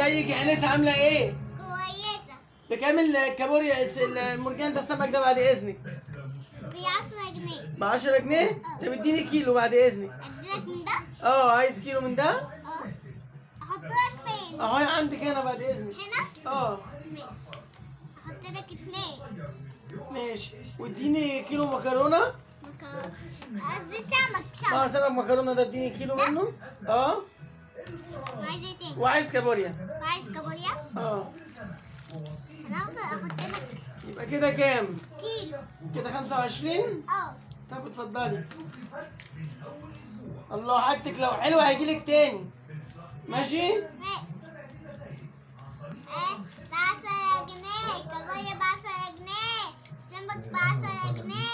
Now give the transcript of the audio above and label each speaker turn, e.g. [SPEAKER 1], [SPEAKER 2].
[SPEAKER 1] ازيك يا انسه عامله ايه
[SPEAKER 2] كويسة
[SPEAKER 1] بكام الكابوريا الس- المرجان ده السمك ده بعد اذنك
[SPEAKER 2] بعشرة جنيه
[SPEAKER 1] ب 10 جنيه طب اديني كيلو بعد اذنك
[SPEAKER 2] اديلك من ده؟
[SPEAKER 1] اه عايز كيلو من ده
[SPEAKER 2] اه احط لك فين؟
[SPEAKER 1] اهو عندك هنا بعد اذنك
[SPEAKER 2] هنا؟
[SPEAKER 1] اه
[SPEAKER 2] ماشي احط لك اتنين
[SPEAKER 1] ماشي واديني كيلو مكرونه
[SPEAKER 2] مكرونة قصدي سمك
[SPEAKER 1] اه
[SPEAKER 2] سمك
[SPEAKER 1] سمك مكرونه ده اديني كيلو منه اه
[SPEAKER 2] وعايز ايه تاني؟
[SPEAKER 1] وعايز كابوريا
[SPEAKER 2] وعايز كابوريا؟
[SPEAKER 1] اه
[SPEAKER 2] انا هاخد احط لك
[SPEAKER 1] يبقى كده كام
[SPEAKER 2] كيلو
[SPEAKER 1] كده 25
[SPEAKER 2] اه
[SPEAKER 1] طب اتفضلي الله حاجتك لو حلوه هيجيلك تاني ماشي
[SPEAKER 2] ماشي ايه بعشرة جنيه كابوريا بعشرة جنيه سمك بعشرة جنيه